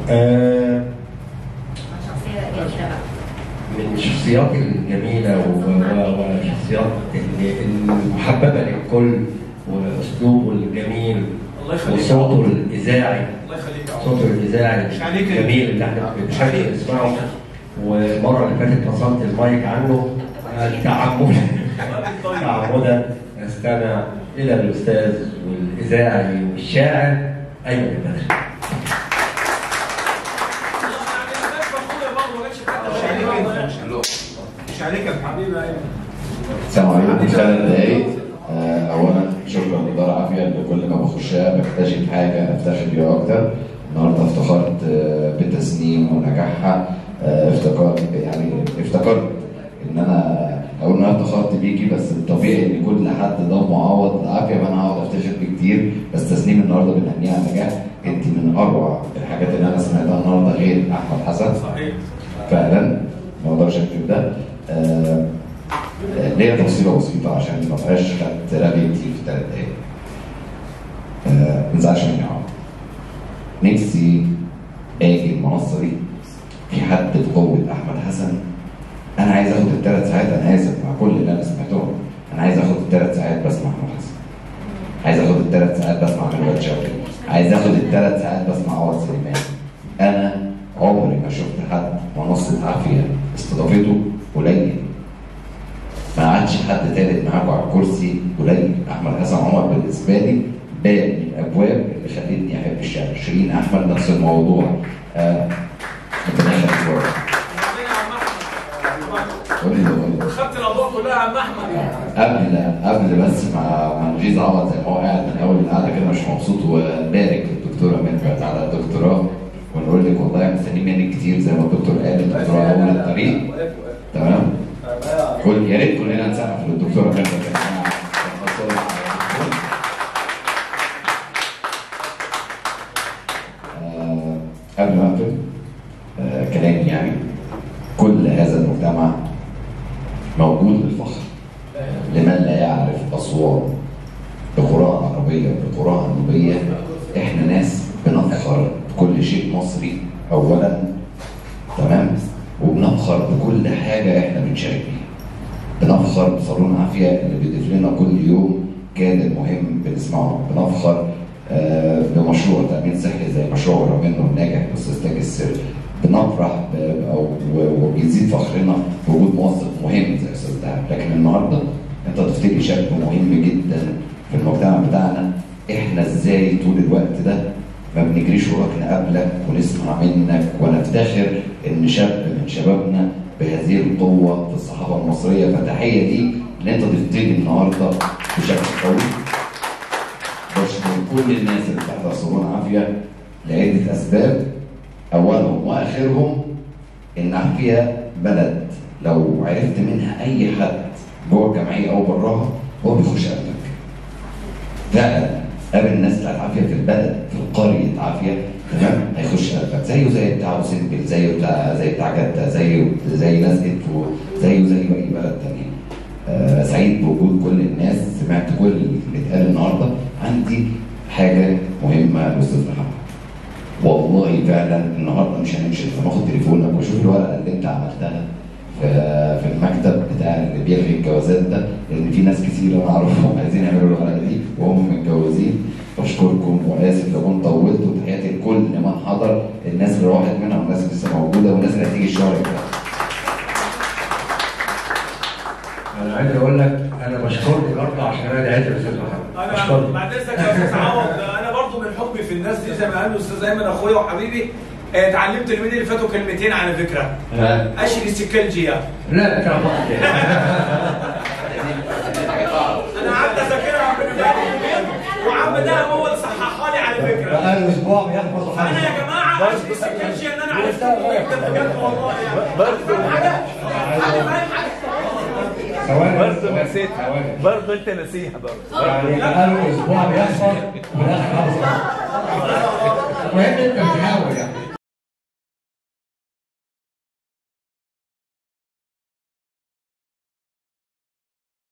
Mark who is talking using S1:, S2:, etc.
S1: آه،
S2: شخصيه جميله بقى
S1: من الشخصيات الجميلة و- و- والشخصيات ال- المحببة للكل وأسلوبه الجميل
S3: الله يخليك
S1: وصوته الإذاعي
S3: الله يخليك يا عمر.
S1: صوته الإذاعي
S3: مش عليك انت.
S1: الجميل اللي احنا
S3: مش عليك.
S1: بنحب نسمعه والمرة اللي فاتت فصلت المايك عنه تعمدا تعمدا نستمع إلى الأستاذ والإذاعي والشاعر أيمن البدري
S3: مش عليك يا حبيبي ايمن
S4: السلام عليكم ثلاث دقايق آه، اولا شكرا لدار عافيه اللي كل ما بخشها بكتشف حاجه افتخر بيها اكتر النهارده افتخرت آه، بتسنيم ونجاحها آه، افتكرت يعني افتكرت ان انا اقول ان انا افتخرت بيكي بس الطبيعي ان كل حد ده معوض العافيه فانا هقعد افتخر بيه كتير بس تسنيم النهارده بنهنيها على النجاح انت من اروع الحاجات اللي انا سمعتها النهارده غير احمد حسن
S3: صحيح
S4: فعلا ما اقدرش اكتب ده آه، آه، ليا تفصيله بسيطه عشان ما بقاش خدت رغي كتير في ثلاث دقايق آه، ما تزعلش مني يا عمر نفسي اجي المنصه دي في حد بقوه احمد حسن انا عايز اخد الثلاث ساعات انا اسف مع كل اللي انا سمعتهم انا عايز اخد الثلاث ساعات بسمع احمد حسن عايز اخد الثلاث ساعات بسمع ملوك شوقي عايز اخد الثلاث ساعات بسمع عوض سليمان انا عمري ما شفت حد منصه عافيه استضافته قليل ما قعدش حد تالت معاكم على الكرسي قليل احمد حسن عمر بالنسبه لي باب من الابواب اللي خلتني احب الشعر شيرين احمد نفس الموضوع آه متناقض شويه قول لي قول لي
S3: خدت الاضواء كلها يا عم احمد
S4: قبل قبل بس ما ما نجيز عوض زي ما هو قاعد من اول القعده كده مش مبسوط ونبارك للدكتوره ميرفت على الدكتوراه ونقول لك والله مستنيين منك كتير زي ما الدكتور قال الدكتوراه اول الطريق تمام كل يا ريت كلنا نسقف للدكتوره ميرفت يا جماعه آه، قبل ما اقفل آه، كلامي يعني كل هذا المجتمع موجود للفخر لمن لا يعرف أسوان بقراءة عربية بقراءة نوبية إحنا ناس بنفخر بكل شيء مصري أولا تمام وبنفخر بكل حاجة إحنا بنشارك بيها بنفخر بصالون عافية اللي بيضيف لنا كل يوم كان مهم بنسمعه بنفخر آه، بمشروع تأمين صحي زي مشروع ورا منه الناجح الأستاذ تاج السر بنفرح ب- أو- و- وبيزيد فخرنا بوجود موظف مهم زي الأستاذ دهب لكن النهارده أنت تفتكر شاب مهم جدا في المجتمع بتاعنا إحنا إزاي طول الوقت ده ما بنجريش وراك نقابلك ونسمع منك ونفتخر ان شاب من شبابنا بهذه القوه في الصحافه المصريه فتحيه ليك ان انت ضفت لي النهارده بشكل قوي بشكر كل الناس اللي بتحضر صالون عافيه لعده اسباب اولهم واخرهم ان عافيه بلد لو عرفت منها اي حد جوه الجمعيه او براها هو بيخش قلبك فعلا قابل الناس بتاعت عافيه في البلد في قريه عافيه تمام هيخش قلبك زيه زي بتاع ابو سمبل زيه بتاع زي بتاع جده زيه زي لزقت زيه زي باقي بلد تانية آه سعيد بوجود كل الناس سمعت كل اللي اتقال النهارده عندي حاجه مهمه للاستاذ محمد والله فعلا النهارده مش هنمشي لما اخد تليفونك واشوف الورقه اللي انت عملتها في في المكتب بتاع اللي بيلغي الجوازات ده لان في ناس كتير انا اعرفهم عايزين يعملوا الورقه دي وهم متجوزين بشكركم واسف لو كنت طولت وتحياتي لكل من حضر الناس اللي راحت منها والناس اللي لسه موجوده والناس اللي هتيجي الشهر الجاي
S1: انا عايز اقول لك انا بشكرك برضه عشان انا دعيت الاستاذ محمد
S3: انا
S1: بشكرك
S3: بعد اذنك يا استاذ عوض انا برضو من حبي في الناس دي زي ما قال الاستاذ ايمن اخويا وحبيبي آه، اتعلمت اليومين اللي فاتوا كلمتين على فكره
S1: ها؟
S3: اشري السكالجيا
S1: لا كان فقط
S3: انا قعدت اذاكرها من بعد يومين وعم ده هو اللي صححها لي على فكره
S1: بقى اسبوع بيحفظ
S3: انا يا جماعه اشري السكالجيا ان انا عرفت بجد بجد والله يعني برضه حاجه حاجه فاهم حاجه
S1: ثواني
S5: برضه نسيتها برضه انت نسيها برضه
S1: يعني بقاله اسبوع بيحفظ وفي الاخر حافظ المهم انت بتحاول يعني